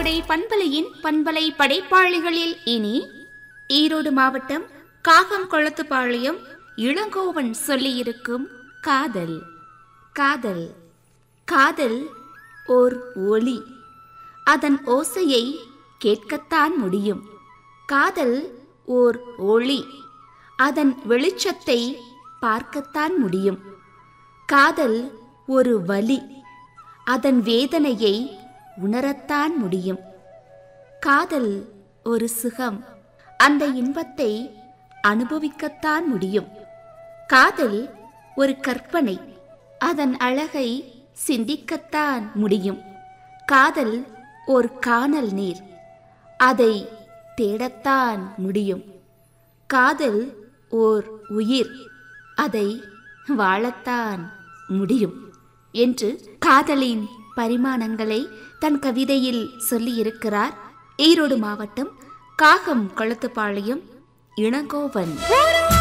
கோடை பண்பலையின் பண்பலை படைப்பாளிகளில் இனி ஈரோடு மாவட்டம் காகம் கொளத்துப்பாளையம் இளங்கோவன் சொல்லியிருக்கும் காதல் காதல் காதல் ஓர் ஒளி அதன் ஓசையை கேட்கத்தான் முடியும் காதல் ஓர் ஒளி அதன் வெளிச்சத்தை பார்க்கத்தான் முடியும் காதல் ஒரு வலி அதன் வேதனையை உணரத்தான் முடியும் காதல் ஒரு சுகம் அந்த இன்பத்தை அனுபவிக்கத்தான் முடியும் காதல் ஒரு கற்பனை அதன் அழகை சிந்திக்கத்தான் முடியும் காதல் ஒரு காணல் நீர் அதை தேடத்தான் முடியும் காதல் ஓர் உயிர் அதை வாழத்தான் முடியும் என்று காதலின் பரிமாணங்களை தன் கவிதையில் சொல்லியிருக்கிறார் ஈரோடு மாவட்டம் காகம் கொளத்துப்பாளையம் இளங்கோவன்